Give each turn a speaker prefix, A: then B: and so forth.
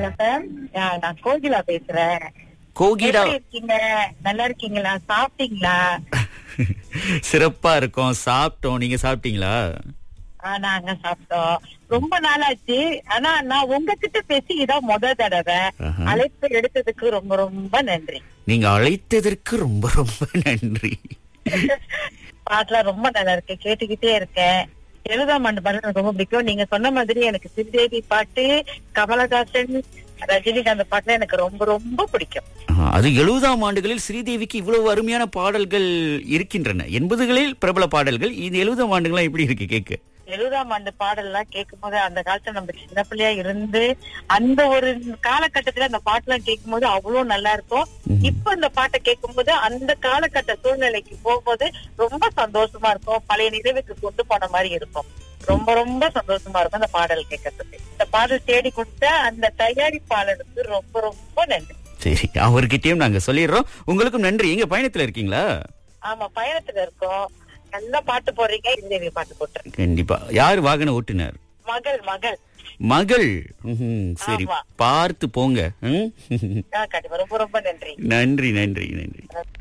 A: FM. ஆ, நான் கோகிலா பேசுறேன்
B: கோகிலா
A: எப்படி இருக்கீங்க நல்லா இருக்கீங்களா சாப்பிட்டீங்களா
B: சிறப்பா இருக்கோம் சாப்பிட்டோம் நீங்க சாப்பிட்டீங்களா
A: ஆ, நாங்க சாப்பிட்டோம் ரொம்ப நாளாச்சு ஆனா நான் உங்ககிட்ட பேசி இதான் முத தடவை
B: ஆஹா.
A: அழைப்பு எடுத்ததுக்கு ரொம்ப ரொம்ப நன்றி
B: நீங்க அழைத்ததற்கு ரொம்ப ரொம்ப நன்றி
A: பாட்டுலாம் ரொம்ப நல்லா இருக்கு கேட்டுக்கிட்டே இருக்கேன் எழுதாம் ஆண்டு பாட்டு எனக்கு ரொம்ப பிடிக்கும் நீங்க சொன்ன மாதிரி எனக்கு சிறுதேவி பாட்டு கமலஹாசன் ரஜினிகாந்த் பாட்டுல எனக்கு ரொம்ப ரொம்ப பிடிக்கும்
B: ஆ, அது எழுபதாம் ஆண்டுகளில் ஸ்ரீதேவிக்கு இவ்வளவு அருமையான பாடல்கள் இருக்கின்றன எண்பதுகளில் பிரபல பாடல்கள் இது எழுபதாம் ஆண்டுகள்லாம் எப்படி இருக்கு கேட்க
A: எழுபதாம் ஆண்டு பாடல்லாம் கேட்கும் போது அந்த காலத்துல நம்ம சின்ன பிள்ளையா இருந்து அந்த ஒரு காலகட்டத்துல அந்த பாட்டுலாம் கேட்கும் போது அவ்வளவு நல்லா இருக்கும் இப்ப இந்த பாட்டை கேட்கும் போது அந்த காலகட்ட சூழ்நிலைக்கு போகும்போது ரொம்ப சந்தோஷமா இருக்கும் பழைய நினைவுக்கு கொண்டு போன மாதிரி இருக்கும் ரொம்ப ரொம்ப சந்தோஷமா இருக்கும் அந்த பாடல் கேட்கறதுக்கு இந்த பாடல் தேடி கொடுத்த அந்த தயாரிப்பாளருக்கு ரொம்ப ரொம்ப நன்றி
B: சரி அவர்கிட்டயும் நாங்க சொல்லிடுறோம் உங்களுக்கும் நன்றி எங்க பயணத்துல இருக்கீங்களா
A: ஆமா பயணத்துல இருக்கோம் நல்லா பாட்டு போடுறீங்க இந்திய பாட்டு போட்டுருங்க
B: கண்டிப்பா யார் வாகன ஓட்டுனர்
A: மகள் மகள்
B: மகள் ம்ஹும், சரி
A: ஆமா.
B: பார்த்து போங்க ம்?
A: ஆ, கண்டிப்பா ரொம்ப ரொம்ப நன்றி
B: நன்றி நன்றி நன்றி